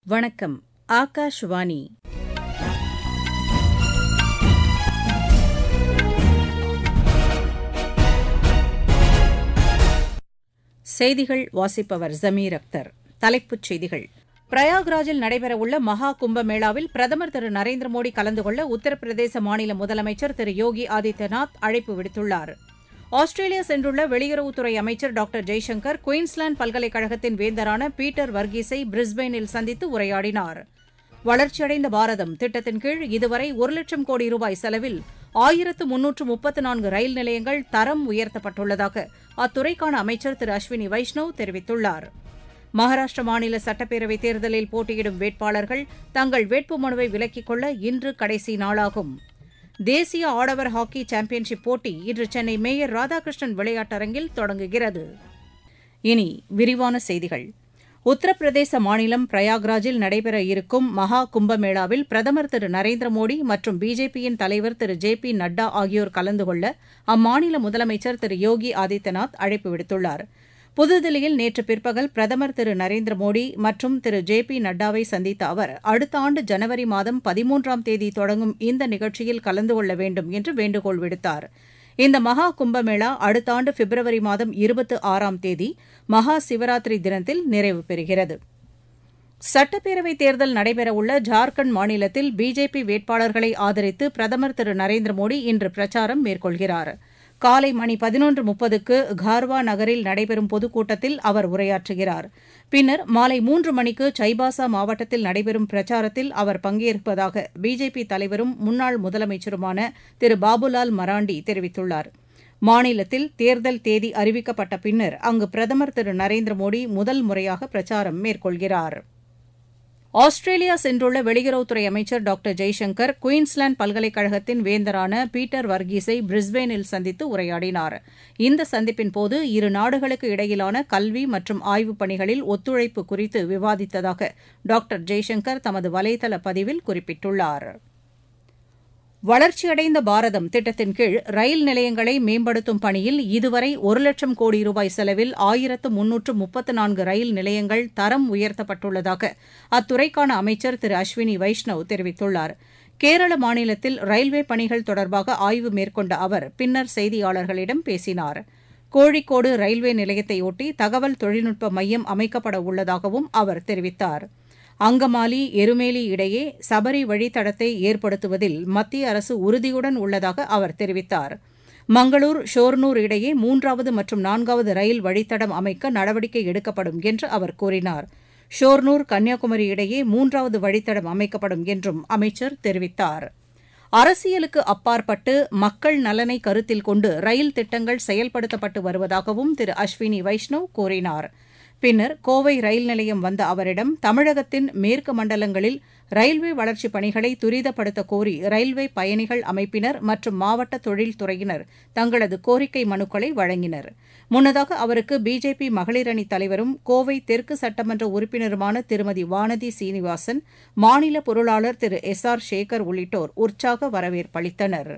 வணக்கம் ஆகாஷ்வாணி செய்திகள் வாசிப்பவர் ஜமீர் அக்தர் தலைப்புச் செய்திகள் பிரயாக்ராஜில் நடைபெறவுள்ள மகா கும்பமேளாவில் பிரதமர் திரு நரேந்திர மோடி கலந்து கொள்ள உத்தரப்பிரதேச மாநில முதலமைச்சர் திரு யோகி ஆதித்யநாத் அழைப்பு விடுத்துள்ளார் ஆஸ்திரேலியா சென்றுள்ள வெளியுறவுத்துறை அமைச்சர் டாக்டர் ஜெய்சங்கர் குயின்ஸ்லாந்து பல்கலைக்கழகத்தின் வேந்தரான பீட்டர் வர்கீஸை பிரிஸ்பெயினில் சந்தித்து உரையாடினார் வளர்ச்சியடைந்த பாரதம் திட்டத்தின் கீழ் இதுவரை ஒரு லட்சம் கோடி ரூபாய் செலவில் ஆயிரத்து முன்னூற்று முப்பத்து நான்கு ரயில் நிலையங்கள் தரம் உயர்த்தப்பட்டுள்ளதாக அத்துறைக்கான அமைச்சர் திரு அஸ்வினி வைஷ்ணவ் தெரிவித்துள்ளார் மகாராஷ்டிர மாநில சட்டப்பேரவைத் தேர்தலில் போட்டியிடும் வேட்பாளர்கள் தங்கள் வேட்புமனுவை விலக்கிக் கொள்ள இன்று கடைசி நாளாகும் தேசிய ஆடவர் ஹாக்கி சாம்பியன்ஷிப் போட்டி இன்று சென்னை மேயர் ராதாகிருஷ்ணன் விளையாட்டரங்கில் தொடங்குகிறது இனி விரிவான செய்திகள் உத்தரப்பிரதேச மாநிலம் பிரயாக்ராஜில் நடைபெற இருக்கும் மகா கும்பமேளாவில் பிரதமர் திரு நரேந்திர மோடி மற்றும் பிஜேபியின் தலைவர் திரு ஜே பி நட்டா ஆகியோர் கலந்து கொள்ள அம்மாநில முதலமைச்சர் திரு யோகி ஆதித்யநாத் அழைப்பு விடுத்துள்ளார் புதுதில்லியில் நேற்று பிற்பகல் பிரதமர் திரு நரேந்திர மோடி மற்றும் திரு ஜே பி நட்டாவை சந்தித்த அவர் அடுத்த ஆண்டு ஜனவரி மாதம் பதிமூன்றாம் தேதி தொடங்கும் இந்த நிகழ்ச்சியில் கலந்து கொள்ள வேண்டும் என்று வேண்டுகோள் விடுத்தார் இந்த மகா கும்பமேளா அடுத்த ஆண்டு பிப்ரவரி மாதம் இருபத்தி ஆறாம் தேதி மகா சிவராத்திரி தினத்தில் நிறைவு பெறுகிறது சட்டப்பேரவைத் தேர்தல் நடைபெறவுள்ள ஜார்க்கண்ட் மாநிலத்தில் பிஜேபி வேட்பாளர்களை ஆதரித்து பிரதமர் திரு நரேந்திர மோடி இன்று பிரச்சாரம் மேற்கொள்கிறார் காலை மணி பதினொன்று முப்பதுக்கு கார்வா நகரில் நடைபெறும் பொதுக்கூட்டத்தில் அவர் உரையாற்றுகிறார் பின்னர் மாலை மூன்று மணிக்கு சைபாசா மாவட்டத்தில் நடைபெறும் பிரச்சாரத்தில் அவர் பங்கேற்பதாக பிஜேபி தலைவரும் முன்னாள் முதலமைச்சருமான திரு பாபுலால் மராண்டி தெரிவித்துள்ளார் மாநிலத்தில் தேர்தல் தேதி அறிவிக்கப்பட்ட பின்னர் அங்கு பிரதமர் திரு நரேந்திர மோடி முதல் முறையாக பிரச்சாரம் மேற்கொள்கிறார் ஆஸ்திரேலியா சென்றுள்ள வெளியுறவுத்துறை அமைச்சர் டாக்டர் ஜெய்சங்கர் குயின்ஸ்லாந்து பல்கலைக்கழகத்தின் வேந்தரான பீட்டர் வர்கீஸை பிரிஸ்பெயினில் சந்தித்து உரையாடினார் இந்த சந்திப்பின்போது இரு நாடுகளுக்கு இடையிலான கல்வி மற்றும் ஆய்வுப் பணிகளில் ஒத்துழைப்பு குறித்து விவாதித்ததாக டாக்டர் ஜெய்சங்கர் தமது வலைதள பதிவில் குறிப்பிட்டுள்ளார் வளர்ச்சியடைந்த பாரதம் திட்டத்தின் கீழ் ரயில் நிலையங்களை மேம்படுத்தும் பணியில் இதுவரை ஒரு லட்சம் கோடி ரூபாய் செலவில் ஆயிரத்து முன்னூற்று முப்பத்து நான்கு ரயில் நிலையங்கள் தரம் உயர்த்தப்பட்டுள்ளதாக அத்துறைக்கான அமைச்சர் திரு அஸ்வினி வைஷ்ணவ் தெரிவித்துள்ளார் கேரள மாநிலத்தில் ரயில்வே பணிகள் தொடர்பாக ஆய்வு மேற்கொண்ட அவர் பின்னர் செய்தியாளர்களிடம் பேசினார் கோழிக்கோடு ரயில்வே நிலையத்தையொட்டி தகவல் தொழில்நுட்ப மையம் அமைக்கப்பட உள்ளதாகவும் அவர் தெரிவித்தார் அங்கமாலி எருமேலி இடையே சபரி வழித்தடத்தை ஏற்படுத்துவதில் மத்திய அரசு உறுதியுடன் உள்ளதாக அவர் தெரிவித்தார் மங்களூர் ஷோர்னூர் இடையே மூன்றாவது மற்றும் நான்காவது ரயில் வழித்தடம் அமைக்க நடவடிக்கை எடுக்கப்படும் என்று அவர் கூறினார் ஷோர்னூர் கன்னியாகுமரி இடையே மூன்றாவது வழித்தடம் அமைக்கப்படும் என்றும் அமைச்சர் தெரிவித்தார் அரசியலுக்கு அப்பாற்பட்டு மக்கள் நலனை கருத்தில் கொண்டு ரயில் திட்டங்கள் செயல்படுத்தப்பட்டு வருவதாகவும் திரு அஸ்வினி வைஷ்ணவ் கூறினார் பின்னர் கோவை ரயில் நிலையம் வந்த அவரிடம் தமிழகத்தின் மேற்கு மண்டலங்களில் ரயில்வே வளர்ச்சிப் பணிகளை துரிதப்படுத்த கோரி ரயில்வே பயணிகள் அமைப்பினர் மற்றும் மாவட்ட தொழில்துறையினர் தங்களது கோரிக்கை மனுக்களை வழங்கினர் முன்னதாக அவருக்கு பிஜேபி மகளிர் அணி தலைவரும் கோவை தெற்கு சட்டமன்ற உறுப்பினருமான திருமதி வானதி சீனிவாசன் மாநில பொருளாளர் திரு எஸ் ஆர் சேகர் உள்ளிட்டோர் உற்சாக வரவேற்பளித்தனர்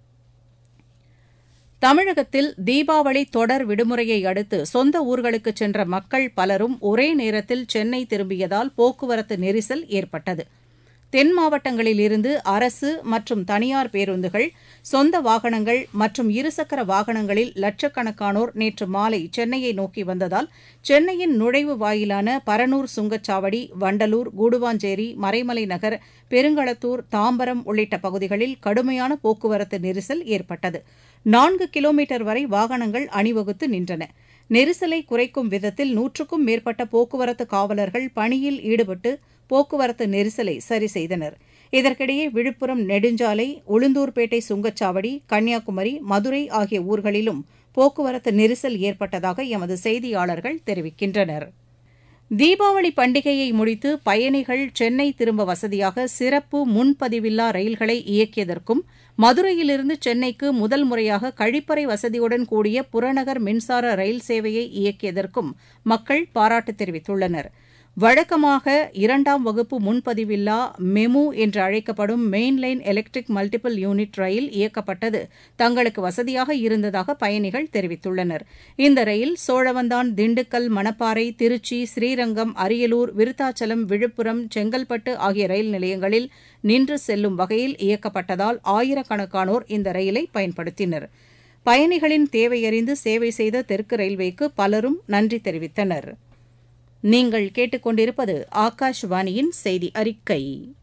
தமிழகத்தில் தீபாவளி தொடர் விடுமுறையை அடுத்து சொந்த ஊர்களுக்கு சென்ற மக்கள் பலரும் ஒரே நேரத்தில் சென்னை திரும்பியதால் போக்குவரத்து நெரிசல் ஏற்பட்டது தென் மாவட்டங்களில் இருந்து அரசு மற்றும் தனியார் பேருந்துகள் சொந்த வாகனங்கள் மற்றும் இருசக்கர வாகனங்களில் லட்சக்கணக்கானோர் நேற்று மாலை சென்னையை நோக்கி வந்ததால் சென்னையின் நுழைவு வாயிலான பரனூர் சுங்கச்சாவடி வண்டலூர் கூடுவாஞ்சேரி மறைமலை நகர் பெருங்களத்தூர் தாம்பரம் உள்ளிட்ட பகுதிகளில் கடுமையான போக்குவரத்து நெரிசல் ஏற்பட்டது நான்கு கிலோமீட்டர் வரை வாகனங்கள் அணிவகுத்து நின்றன நெரிசலை குறைக்கும் விதத்தில் நூற்றுக்கும் மேற்பட்ட போக்குவரத்து காவலர்கள் பணியில் ஈடுபட்டு போக்குவரத்து நெரிசலை சரி செய்தனர் இதற்கிடையே விழுப்புரம் நெடுஞ்சாலை உளுந்தூர்பேட்டை சுங்கச்சாவடி கன்னியாகுமரி மதுரை ஆகிய ஊர்களிலும் போக்குவரத்து நெரிசல் ஏற்பட்டதாக எமது செய்தியாளர்கள் தெரிவிக்கின்றனர் தீபாவளி பண்டிகையை முடித்து பயணிகள் சென்னை திரும்ப வசதியாக சிறப்பு முன்பதிவில்லா ரயில்களை இயக்கியதற்கும் மதுரையிலிருந்து சென்னைக்கு முதல் முறையாக கழிப்பறை வசதியுடன் கூடிய புறநகர் மின்சார ரயில் சேவையை இயக்கியதற்கும் மக்கள் பாராட்டு தெரிவித்துள்ளனர் வழக்கமாக இரண்டாம் வகுப்பு முன்பதிவில்லா மெமு என்று அழைக்கப்படும் மெயின்லைன் எலக்ட்ரிக் மல்டிபிள் யூனிட் ரயில் இயக்கப்பட்டது தங்களுக்கு வசதியாக இருந்ததாக பயணிகள் தெரிவித்துள்ளனர் இந்த ரயில் சோழவந்தான் திண்டுக்கல் மணப்பாறை திருச்சி ஸ்ரீரங்கம் அரியலூர் விருத்தாச்சலம் விழுப்புரம் செங்கல்பட்டு ஆகிய ரயில் நிலையங்களில் நின்று செல்லும் வகையில் இயக்கப்பட்டதால் ஆயிரக்கணக்கானோர் இந்த ரயிலை பயன்படுத்தினர் பயணிகளின் தேவையறிந்து சேவை செய்த தெற்கு ரயில்வேக்கு பலரும் நன்றி தெரிவித்தனர் நீங்கள் கேட்டுக்கொண்டிருப்பது ஆகாஷ்வாணியின் செய்தி அறிக்கை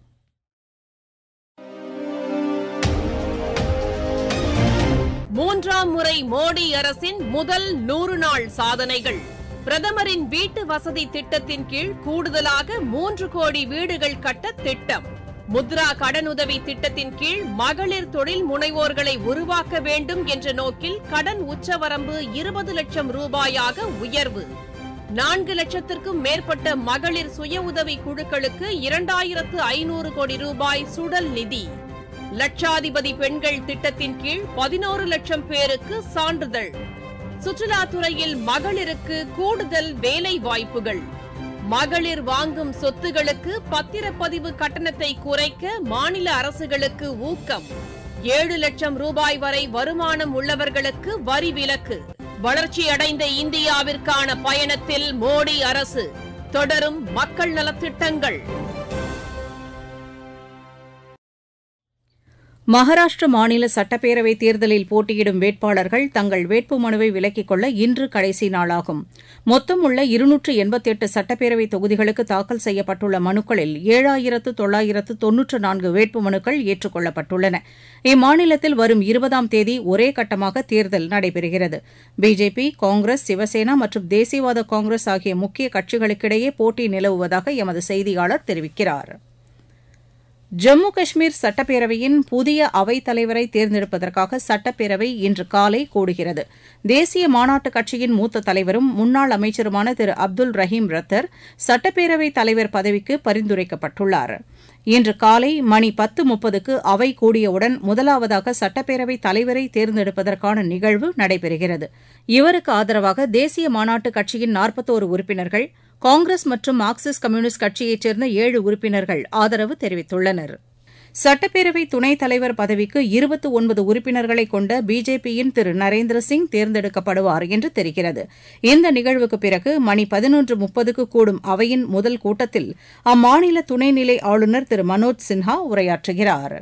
மூன்றாம் முறை மோடி அரசின் முதல் நூறு நாள் சாதனைகள் பிரதமரின் வீட்டு வசதி திட்டத்தின் கீழ் கூடுதலாக மூன்று கோடி வீடுகள் கட்ட திட்டம் முத்ரா கடனுதவி திட்டத்தின் கீழ் மகளிர் தொழில் முனைவோர்களை உருவாக்க வேண்டும் என்ற நோக்கில் கடன் உச்சவரம்பு இருபது லட்சம் ரூபாயாக உயர்வு நான்கு லட்சத்திற்கும் மேற்பட்ட மகளிர் சுய உதவி குழுக்களுக்கு இரண்டாயிரத்து ஐநூறு கோடி ரூபாய் சுடல் நிதி லட்சாதிபதி பெண்கள் திட்டத்தின் கீழ் பதினோரு லட்சம் பேருக்கு சான்றிதழ் சுற்றுலாத்துறையில் மகளிருக்கு கூடுதல் வேலை வாய்ப்புகள் மகளிர் வாங்கும் சொத்துகளுக்கு பத்திரப்பதிவு கட்டணத்தை குறைக்க மாநில அரசுகளுக்கு ஊக்கம் ஏழு லட்சம் ரூபாய் வரை வருமானம் உள்ளவர்களுக்கு வரி விலக்கு வளர்ச்சியடைந்த இந்தியாவிற்கான பயணத்தில் மோடி அரசு தொடரும் மக்கள் நலத்திட்டங்கள் மகாராஷ்டிர மாநில சட்டப்பேரவை தேர்தலில் போட்டியிடும் வேட்பாளர்கள் தங்கள் வேட்புமனுவை விலக்கிக் கொள்ள இன்று கடைசி நாளாகும் மொத்தம் உள்ள இருநூற்று எண்பத்தெட்டு சட்டப்பேரவை தொகுதிகளுக்கு தாக்கல் செய்யப்பட்டுள்ள மனுக்களில் ஏழாயிரத்து தொள்ளாயிரத்து தொன்னூற்று நான்கு வேட்புமனுக்கள் ஏற்றுக்கொள்ளப்பட்டுள்ளன இம்மாநிலத்தில் வரும் இருபதாம் தேதி ஒரே கட்டமாக தேர்தல் நடைபெறுகிறது பிஜேபி காங்கிரஸ் சிவசேனா மற்றும் தேசியவாத காங்கிரஸ் ஆகிய முக்கிய கட்சிகளுக்கிடையே போட்டி நிலவுவதாக எமது செய்தியாளர் தெரிவிக்கிறார் ஜம்மு காஷ்மீர் சட்டப்பேரவையின் புதிய அவைத் தலைவரை தேர்ந்தெடுப்பதற்காக சட்டப்பேரவை இன்று காலை கூடுகிறது தேசிய மாநாட்டுக் கட்சியின் மூத்த தலைவரும் முன்னாள் அமைச்சருமான திரு அப்துல் ரஹீம் ரத்தர் சட்டப்பேரவைத் தலைவர் பதவிக்கு பரிந்துரைக்கப்பட்டுள்ளார் இன்று காலை மணி பத்து முப்பதுக்கு அவை கூடியவுடன் முதலாவதாக சட்டப்பேரவைத் தலைவரை தேர்ந்தெடுப்பதற்கான நிகழ்வு நடைபெறுகிறது இவருக்கு ஆதரவாக தேசிய மாநாட்டுக் கட்சியின் நாற்பத்தோரு உறுப்பினர்கள் காங்கிரஸ் மற்றும் மார்க்சிஸ்ட் கம்யூனிஸ்ட் கட்சியைச் சேர்ந்த ஏழு உறுப்பினர்கள் ஆதரவு தெரிவித்துள்ளனர் சட்டப்பேரவை துணைத் தலைவர் பதவிக்கு இருபத்து ஒன்பது உறுப்பினர்களை கொண்ட பிஜேபியின் திரு நரேந்திர சிங் தேர்ந்தெடுக்கப்படுவார் என்று தெரிகிறது இந்த நிகழ்வுக்கு பிறகு மணி பதினொன்று முப்பதுக்கு கூடும் அவையின் முதல் கூட்டத்தில் அம்மாநில துணைநிலை ஆளுநர் திரு மனோஜ் சின்ஹா உரையாற்றுகிறார்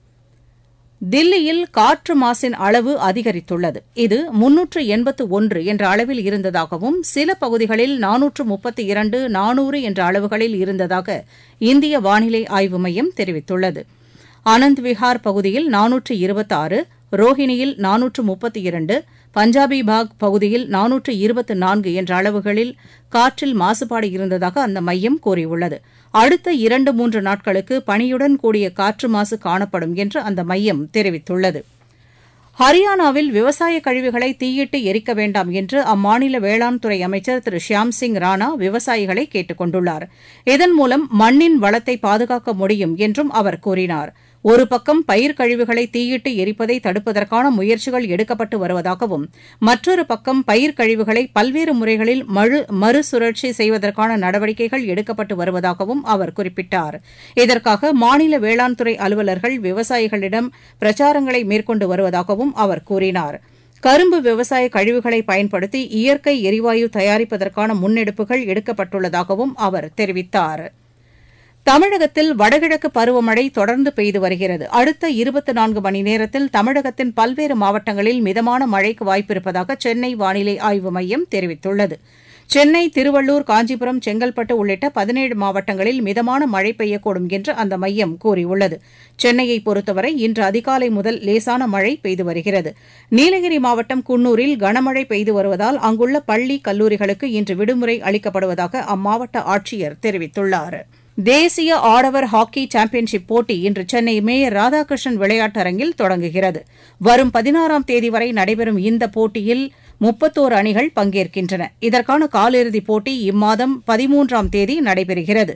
தில்லியில் காற்று மாசின் அளவு அதிகரித்துள்ளது இது முன்னூற்று எண்பத்து ஒன்று என்ற அளவில் இருந்ததாகவும் சில பகுதிகளில் நானூற்று முப்பத்தி இரண்டு நானூறு என்ற அளவுகளில் இருந்ததாக இந்திய வானிலை ஆய்வு மையம் தெரிவித்துள்ளது ஆனந்த் விஹார் பகுதியில் நானூற்று இருபத்தாறு ரோஹிணியில் நானூற்று முப்பத்தி இரண்டு பஞ்சாபி பாக் பகுதியில் நானூற்று இருபத்து நான்கு என்ற அளவுகளில் காற்றில் மாசுபாடு இருந்ததாக அந்த மையம் கூறியுள்ளது அடுத்த இரண்டு மூன்று நாட்களுக்கு பனியுடன் கூடிய காற்று மாசு காணப்படும் என்று அந்த மையம் தெரிவித்துள்ளது ஹரியானாவில் விவசாய கழிவுகளை தீயிட்டு எரிக்க வேண்டாம் என்று அம்மாநில வேளாண் துறை அமைச்சர் திரு ஷியாம் சிங் ராணா விவசாயிகளை கேட்டுக் கொண்டுள்ளார் இதன் மூலம் மண்ணின் வளத்தை பாதுகாக்க முடியும் என்றும் அவர் கூறினார் ஒரு பக்கம் பயிர் கழிவுகளை தீயிட்டு எரிப்பதை தடுப்பதற்கான முயற்சிகள் எடுக்கப்பட்டு வருவதாகவும் மற்றொரு பக்கம் பயிர் கழிவுகளை பல்வேறு முறைகளில் மறு மறுசுழற்சி செய்வதற்கான நடவடிக்கைகள் எடுக்கப்பட்டு வருவதாகவும் அவர் குறிப்பிட்டார் இதற்காக மாநில வேளாண் துறை அலுவலர்கள் விவசாயிகளிடம் பிரச்சாரங்களை மேற்கொண்டு வருவதாகவும் அவர் கூறினார் கரும்பு விவசாய கழிவுகளை பயன்படுத்தி இயற்கை எரிவாயு தயாரிப்பதற்கான முன்னெடுப்புகள் எடுக்கப்பட்டுள்ளதாகவும் அவர் தெரிவித்தாா் தமிழகத்தில் வடகிழக்கு பருவமழை தொடர்ந்து பெய்து வருகிறது அடுத்த இருபத்தி நான்கு மணி நேரத்தில் தமிழகத்தின் பல்வேறு மாவட்டங்களில் மிதமான மழைக்கு வாய்ப்பிருப்பதாக சென்னை வானிலை ஆய்வு மையம் தெரிவித்துள்ளது சென்னை திருவள்ளூர் காஞ்சிபுரம் செங்கல்பட்டு உள்ளிட்ட பதினேழு மாவட்டங்களில் மிதமான மழை பெய்யக்கூடும் என்று அந்த மையம் கூறியுள்ளது சென்னையை பொறுத்தவரை இன்று அதிகாலை முதல் லேசான மழை பெய்து வருகிறது நீலகிரி மாவட்டம் குன்னூரில் கனமழை பெய்து வருவதால் அங்குள்ள பள்ளி கல்லூரிகளுக்கு இன்று விடுமுறை அளிக்கப்படுவதாக அம்மாவட்ட ஆட்சியர் தெரிவித்துள்ளாா் தேசிய ஆடவர் ஹாக்கி சாம்பியன்ஷிப் போட்டி இன்று சென்னை மேயர் ராதாகிருஷ்ணன் விளையாட்டரங்கில் தொடங்குகிறது வரும் பதினாறாம் தேதி வரை நடைபெறும் இந்த போட்டியில் முப்பத்தோரு அணிகள் பங்கேற்கின்றன இதற்கான காலிறுதிப் போட்டி இம்மாதம் பதிமூன்றாம் தேதி நடைபெறுகிறது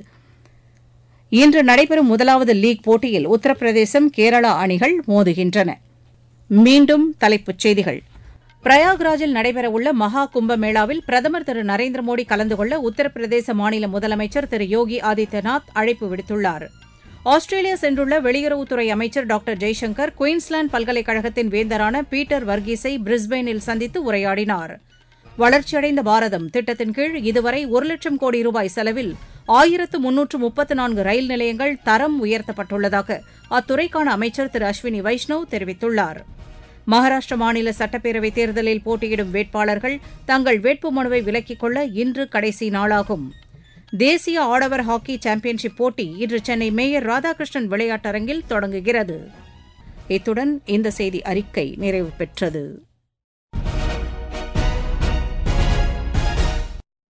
இன்று நடைபெறும் முதலாவது லீக் போட்டியில் உத்தரப்பிரதேசம் கேரளா அணிகள் மோதுகின்றன மீண்டும் தலைப்புச் செய்திகள் பிரயாக்ராஜில் நடைபெறவுள்ள மகா கும்பமேளாவில் பிரதமர் திரு நரேந்திர மோடி கலந்து கொள்ள உத்தரப்பிரதேச மாநில முதலமைச்சர் திரு யோகி ஆதித்யநாத் அழைப்பு விடுத்துள்ளார் ஆஸ்திரேலியா சென்றுள்ள வெளியுறவுத்துறை அமைச்சர் டாக்டர் ஜெய்சங்கர் குயின்ஸ்லாந்து பல்கலைக்கழகத்தின் வேந்தரான பீட்டர் வர்கீஸை பிரிஸ்பெயினில் சந்தித்து உரையாடினார் வளர்ச்சியடைந்த பாரதம் திட்டத்தின் கீழ் இதுவரை ஒரு லட்சம் கோடி ரூபாய் செலவில் ஆயிரத்து முன்னூற்று முப்பத்து நான்கு ரயில் நிலையங்கள் தரம் உயர்த்தப்பட்டுள்ளதாக அத்துறைக்கான அமைச்சர் திரு அஸ்வினி வைஷ்ணவ் தெரிவித்துள்ளார் மகாராஷ்டிர மாநில சட்டப்பேரவைத் தேர்தலில் போட்டியிடும் வேட்பாளர்கள் தங்கள் வேட்புமனுவை விலக்கிக் கொள்ள இன்று கடைசி நாளாகும் தேசிய ஆடவர் ஹாக்கி சாம்பியன்ஷிப் போட்டி இன்று சென்னை மேயர் ராதாகிருஷ்ணன் விளையாட்டரங்கில் தொடங்குகிறது இத்துடன் இந்த செய்தி அறிக்கை நிறைவு பெற்றது